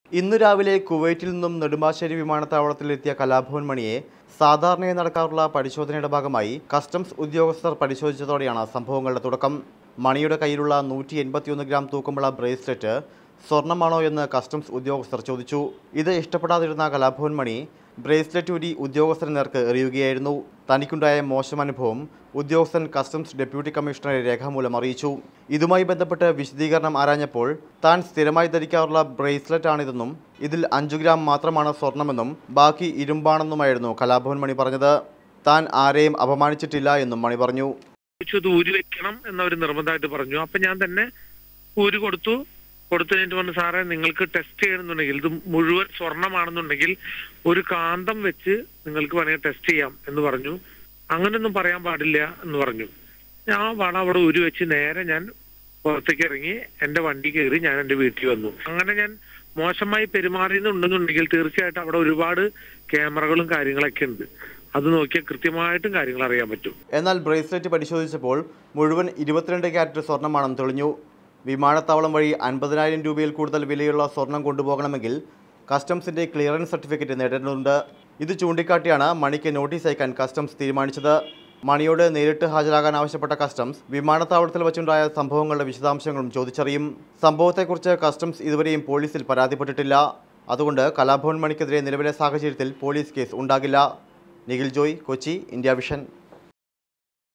ഇന്ന് രാവിലെ കുവൈറ്റിൽ നിന്നും നെടുമ്പാശ്ശേരി വിമാനത്താവളത്തിലെത്തിയ കലാഭവൻ മണിയെ സാധാരണയായി നടക്കാറുള്ള പരിശോധനയുടെ ഭാഗമായി കസ്റ്റംസ് ഉദ്യോഗസ്ഥർ പരിശോധിച്ചതോടെയാണ് സംഭവങ്ങളുടെ തുടക്കം മണിയുടെ കയ്യിലുള്ള നൂറ്റി എൺപത്തിയൊന്ന് ഗ്രാം തൂക്കമുള്ള ബ്രേസ്ലെറ്റ് സ്വർണ്ണമാണോ എന്ന് കസ്റ്റംസ് ഉദ്യോഗസ്ഥർ ചോദിച്ചു ഇത് ഇഷ്ടപ്പെടാതിരുന്ന കലാഭവൻ മണി ബ്രേസ്ലെറ്റ് ഊരി ഉദ്യോഗസ്ഥന് നേർക്ക് എറിയുകയായിരുന്നു തനിക്കുണ്ടായ മോശം അനുഭവം ഉദ്യോഗസ്ഥൻ കസ്റ്റംസ് ഡെപ്യൂട്ടി കമ്മീഷണറെ രേഖാമൂലം അറിയിച്ചു ഇതുമായി ബന്ധപ്പെട്ട് വിശദീകരണം ആരാഞ്ഞപ്പോൾ താൻ സ്ഥിരമായി ധരിക്കാറുള്ള ബ്രേസ്ലെറ്റ് ആണിതെന്നും ഇതിൽ അഞ്ചു ഗ്രാം മാത്രമാണ് സ്വർണമെന്നും ബാക്കി ഇരുമ്പാണെന്നുമായിരുന്നു കലാഭവൻ മണി പറഞ്ഞത് താൻ ആരെയും അപമാനിച്ചിട്ടില്ല എന്നും മണി പറഞ്ഞു ചോദിച്ചു ഇത് ഊരി വെക്കണം എന്നവർ നിർബന്ധമായിട്ട് പറഞ്ഞു അപ്പൊ ഞാൻ തന്നെ ഊരി കൊടുത്തു കൊടുത്തു കഴിഞ്ഞിട്ട് പറഞ്ഞു സാറേ നിങ്ങൾക്ക് ടെസ്റ്റ് ചെയ്യണമെന്നുണ്ടെങ്കിൽ ഇത് മുഴുവൻ സ്വർണമാണെന്നുണ്ടെങ്കിൽ ഒരു കാന്തം വെച്ച് നിങ്ങൾക്ക് വേണമെങ്കിൽ ടെസ്റ്റ് ചെയ്യാം എന്ന് പറഞ്ഞു അങ്ങനെയൊന്നും പറയാൻ പാടില്ല എന്ന് പറഞ്ഞു ഞാൻ വള അവിടെ ഊരി വെച്ച് നേരെ ഞാൻ പുറത്തേക്ക് ഇറങ്ങി എന്റെ വണ്ടി കയറി ഞാൻ എന്റെ വീട്ടിൽ വന്നു അങ്ങനെ ഞാൻ മോശമായി പെരുമാറിയെന്നുണ്ടെന്നുണ്ടെങ്കിൽ തീർച്ചയായിട്ടും അവിടെ ഒരുപാട് ക്യാമറകളും കാര്യങ്ങളൊക്കെ ഉണ്ട് അത് നോക്കിയാൽ കൃത്യമായിട്ടും കാര്യങ്ങൾ അറിയാൻ പറ്റും എന്നാൽ ബ്രേസ്ലെറ്റ് പരിശോധിച്ചപ്പോൾ മുഴുവൻ ഇരുപത്തിരണ്ട് ക്യാരറ്റ് സ്വർണ്ണമാണെന്ന് തെളിഞ്ഞു വിമാനത്താവളം വഴി അൻപതിനായിരം രൂപയിൽ കൂടുതൽ വിലയുള്ള സ്വർണം കൊണ്ടുപോകണമെങ്കിൽ കസ്റ്റംസിന്റെ ക്ലിയറൻസ് സർട്ടിഫിക്കറ്റ് നേടേണ്ടതുണ്ട് ഇത് ചൂണ്ടിക്കാട്ടിയാണ് മണിക്ക് നോട്ടീസ് അയക്കാൻ കസ്റ്റംസ് തീരുമാനിച്ചത് മണിയോട് നേരിട്ട് ഹാജരാകാൻ ആവശ്യപ്പെട്ട കസ്റ്റംസ് വിമാനത്താവളത്തിൽ വച്ചുണ്ടായ സംഭവങ്ങളുടെ വിശദാംശങ്ങളും ചോദിച്ചറിയും സംഭവത്തെക്കുറിച്ച് കസ്റ്റംസ് ഇതുവരെയും പോലീസിൽ പരാതിപ്പെട്ടിട്ടില്ല അതുകൊണ്ട് കലാഭവൻ മണിക്കെതിരെ നിലവിലെ സാഹചര്യത്തിൽ പോലീസ് കേസ് ഉണ്ടാകില്ല നിഖിൽ ജോയ് കൊച്ചി ഇന്ത്യ വിഷൻ